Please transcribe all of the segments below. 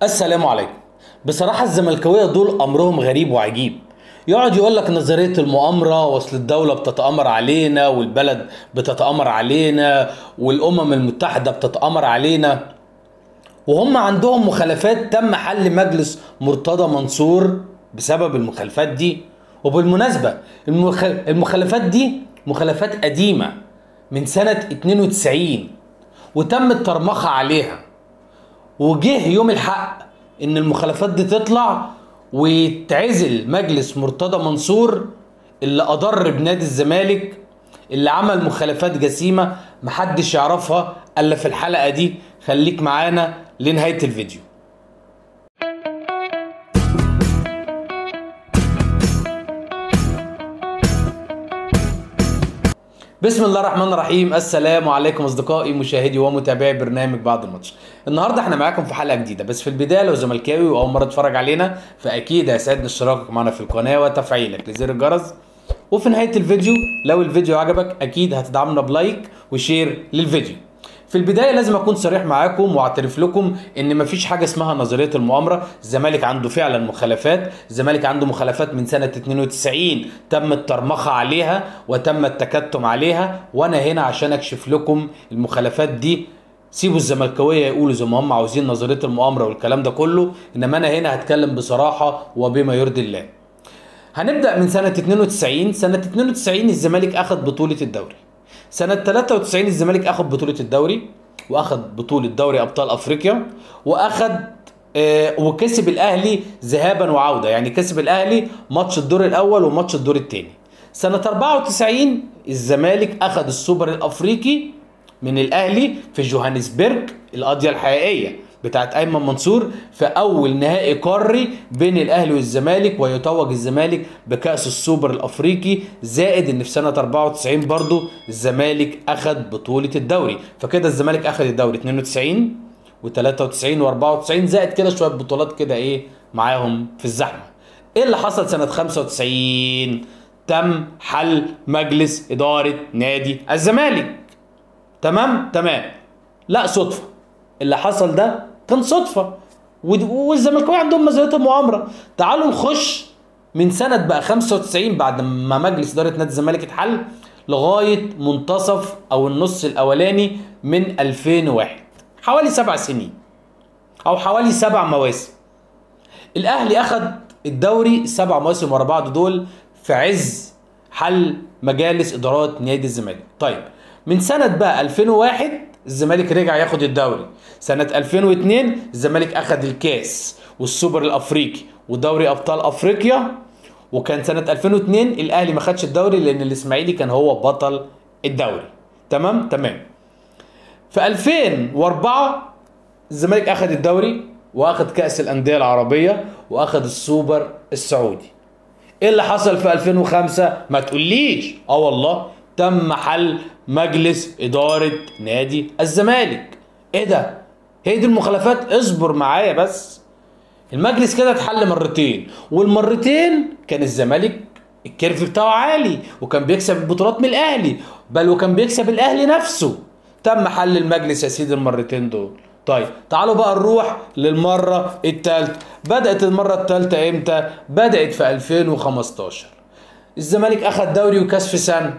السلام عليكم بصراحة الزملكاوية دول أمرهم غريب وعجيب يقعد يقول لك نظرية المؤامرة واصل الدولة بتتآمر علينا والبلد بتتآمر علينا والأمم المتحدة بتتآمر علينا وهم عندهم مخالفات تم حل مجلس مرتضى منصور بسبب المخالفات دي وبالمناسبة المخ... المخالفات دي مخالفات قديمة من سنة 92 وتم الترمخة عليها وجه يوم الحق ان المخالفات دي تطلع ويتعزل مجلس مرتضى منصور اللي اضر بنادي الزمالك اللي عمل مخالفات جسيمه محدش يعرفها الا في الحلقه دي خليك معانا لنهايه الفيديو بسم الله الرحمن الرحيم السلام عليكم اصدقائي مشاهدي ومتابعي برنامج بعد الماتش النهارده احنا معاكم في حلقه جديده بس في البدايه لو زملكاوي واول مره تتفرج علينا فاكيد هيسعدني اشتراكك معنا في القناه وتفعيلك لزر الجرس وفي نهايه الفيديو لو الفيديو عجبك اكيد هتدعمنا بلايك وشير للفيديو في البدايه لازم اكون صريح معاكم واعترف لكم ان مفيش حاجه اسمها نظريه المؤامره الزمالك عنده فعلا مخالفات الزمالك عنده مخالفات من سنه 92 تم الترمخه عليها وتم التكتم عليها وانا هنا عشان اكشف لكم المخالفات دي سيبوا الزملكاويه يقولوا زي ما هم عاوزين نظريه المؤامره والكلام ده كله انما انا هنا هتكلم بصراحه وبما يرضي الله هنبدا من سنه 92 سنه 92 الزمالك اخذ بطوله الدوري سنة 93 الزمالك اخذ بطولة الدوري واخذ بطولة دوري ابطال افريقيا واخذ آه وكسب الاهلي ذهابا وعودة يعني كسب الاهلي ماتش الدور الاول وماتش الدور الثاني سنة 94 الزمالك اخذ السوبر الافريقي من الاهلي في جوهانسبرج القضية الحقيقية بتاعت ايمن منصور في اول نهائي قاري بين الاهلي والزمالك ويتوج الزمالك بكاس السوبر الافريقي زائد ان في سنه 94 برضو الزمالك اخذ بطوله الدوري فكده الزمالك اخذ الدوري 92 و93 و94 زائد كده شويه بطولات كده ايه معاهم في الزحمه ايه اللي حصل سنه 95 تم حل مجلس اداره نادي الزمالك تمام تمام لا صدفه اللي حصل ده كان صدفه والزملكاويه عندهم نظريه المؤامره تعالوا نخش من سنه بقى 95 بعد ما مجلس اداره نادي الزمالك اتحل لغايه منتصف او النص الاولاني من 2001 حوالي سبع سنين او حوالي سبع مواسم الاهلي اخذ الدوري سبع مواسم ورا بعض دول في عز حل مجالس ادارات نادي الزمالك طيب من سنه بقى 2001 الزمالك رجع ياخد الدوري سنة 2002 الزمالك أخد الكاس والسوبر الأفريقي ودوري أبطال أفريقيا وكان سنة 2002 الأهلي ما خدش الدوري لأن الإسماعيلي كان هو بطل الدوري تمام تمام في 2004 الزمالك أخد الدوري وأخد كأس الأندية العربية وأخد السوبر السعودي إيه اللي حصل في 2005 ما تقوليش اه والله تم حل مجلس إدارة نادي الزمالك ايه ده هي دي المخالفات اصبر معايا بس المجلس كده اتحل مرتين والمرتين كان الزمالك الكيرف بتاعه عالي وكان بيكسب البطولات من الاهلي بل وكان بيكسب الاهلي نفسه تم حل المجلس يا سيدي المرتين دول طيب تعالوا بقى نروح للمرة الثالثة بدأت المرة الثالثة امتى؟ بدأت في 2015 الزمالك أخد دوري وكاس في سنة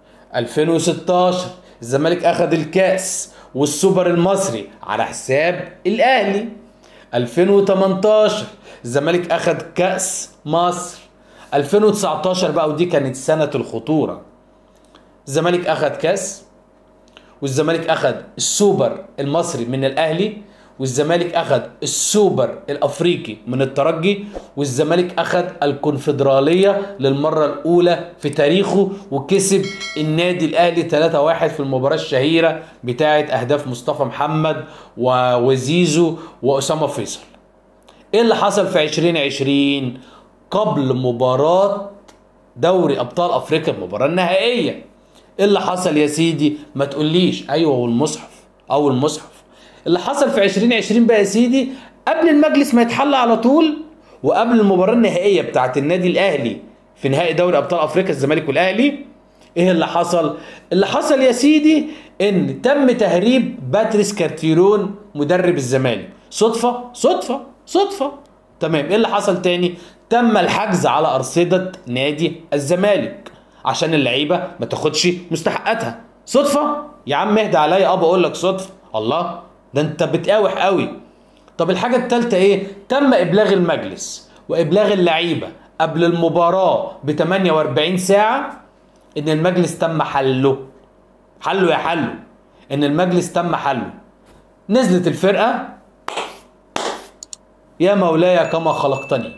2016 الزمالك أخد الكاس والسوبر المصري على حساب الاهلي 2018 الزمالك اخذ كاس مصر 2019 بقى ودي كانت سنه الخطوره الزمالك اخذ كاس والزمالك اخذ السوبر المصري من الاهلي والزمالك اخذ السوبر الافريقي من الترجي والزمالك اخذ الكونفدراليه للمره الاولى في تاريخه وكسب النادي الاهلي 3-1 في المباراه الشهيره بتاعه اهداف مصطفى محمد وزيزو واسامه فيصل ايه اللي حصل في 2020 قبل مباراه دوري ابطال افريقيا المباراه النهائيه ايه اللي حصل يا سيدي ما تقوليش ايوه والمصحف او المصحف اللي حصل في 2020 بقى يا سيدي قبل المجلس ما يتحل على طول وقبل المباراه النهائيه بتاعت النادي الاهلي في نهائي دوري ابطال افريقيا الزمالك والاهلي ايه اللي حصل اللي حصل يا سيدي ان تم تهريب باتريس كارتيرون مدرب الزمالك صدفه صدفه صدفه تمام ايه اللي حصل تاني تم الحجز على ارصده نادي الزمالك عشان اللعيبه ما تاخدش مستحقاتها صدفه يا عم اهدى عليا ابا اقول لك صدفه الله ده انت بتقاوح قوي طب الحاجه الثالثه ايه تم ابلاغ المجلس وابلاغ اللعيبه قبل المباراه ب 48 ساعه ان المجلس تم حله حله يا حله ان المجلس تم حله نزلت الفرقه يا مولاي كما خلقتني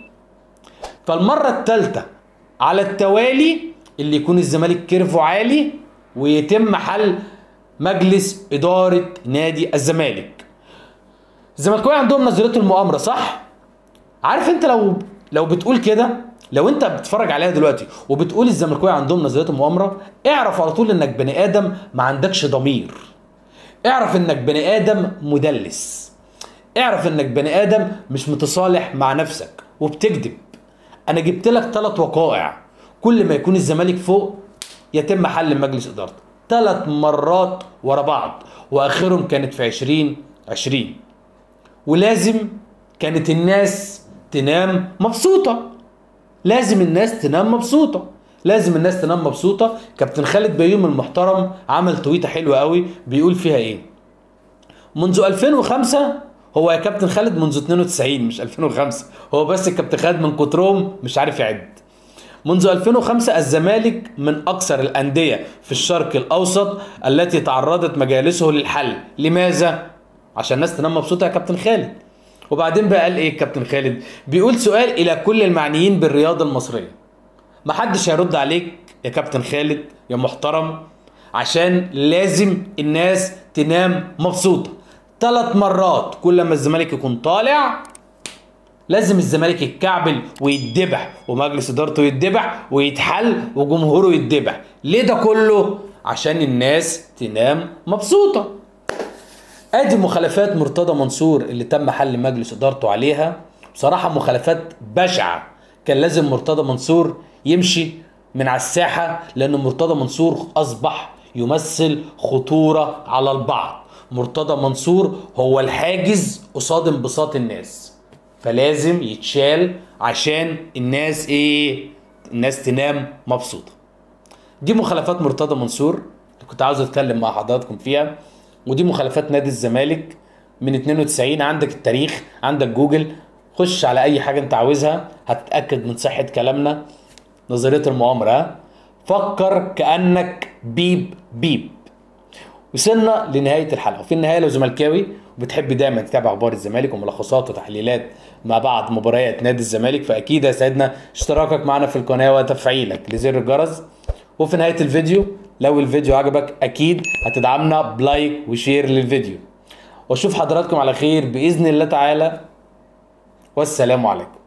فالمره الثالثه على التوالي اللي يكون الزمالك كيرفو عالي ويتم حل مجلس اداره نادي الزمالك الزملكاويه عندهم نظريه المؤامره صح عارف انت لو لو بتقول كده لو انت بتتفرج عليها دلوقتي وبتقول الزملكاويه عندهم نظريه المؤامره اعرف على طول انك بني ادم ما عندكش ضمير اعرف انك بني ادم مدلس اعرف انك بني ادم مش متصالح مع نفسك وبتكذب انا جبت لك ثلاث وقائع كل ما يكون الزمالك فوق يتم حل مجلس ادارته ثلاث مرات ورا بعض واخرهم كانت في 2020 ولازم كانت الناس تنام مبسوطه لازم الناس تنام مبسوطه لازم الناس تنام مبسوطه كابتن خالد بيوم المحترم عمل تويته حلوه قوي بيقول فيها ايه منذ 2005 هو يا كابتن خالد منذ 92 مش 2005 هو بس الكابتن خالد من كترهم مش عارف يعد منذ 2005 الزمالك من أكثر الأندية في الشرق الأوسط التي تعرضت مجالسه للحل لماذا؟ عشان الناس تنام مبسوطة يا كابتن خالد وبعدين بقى قال ايه كابتن خالد بيقول سؤال الى كل المعنيين بالرياضه المصريه محدش هيرد عليك يا كابتن خالد يا محترم عشان لازم الناس تنام مبسوطه ثلاث مرات كل ما الزمالك يكون طالع لازم الزمالك يتكعبل ويتذبح ومجلس ادارته يتذبح ويتحل وجمهوره يتذبح ليه ده كله عشان الناس تنام مبسوطه ادي مخالفات مرتضى منصور اللي تم حل مجلس ادارته عليها بصراحه مخالفات بشعه كان لازم مرتضى منصور يمشي من على الساحه لان مرتضى منصور اصبح يمثل خطوره على البعض مرتضى منصور هو الحاجز قصاد انبساط الناس فلازم يتشال عشان الناس ايه الناس تنام مبسوطه دي مخالفات مرتضى منصور اللي كنت عاوز اتكلم مع حضراتكم فيها ودي مخالفات نادي الزمالك من 92 عندك التاريخ عندك جوجل خش على اي حاجه انت عاوزها هتتاكد من صحه كلامنا نظريه المؤامره ها؟ فكر كانك بيب بيب وصلنا لنهايه الحلقه وفي النهايه لو زملكاوي وبتحب دايما تتابع اخبار الزمالك وملخصات وتحليلات ما بعد مباريات نادي الزمالك فاكيد هيسعدنا اشتراكك معنا في القناه وتفعيلك لزر الجرس وفي نهايه الفيديو لو الفيديو عجبك اكيد هتدعمنا بلايك وشير للفيديو واشوف حضراتكم على خير باذن الله تعالى والسلام عليكم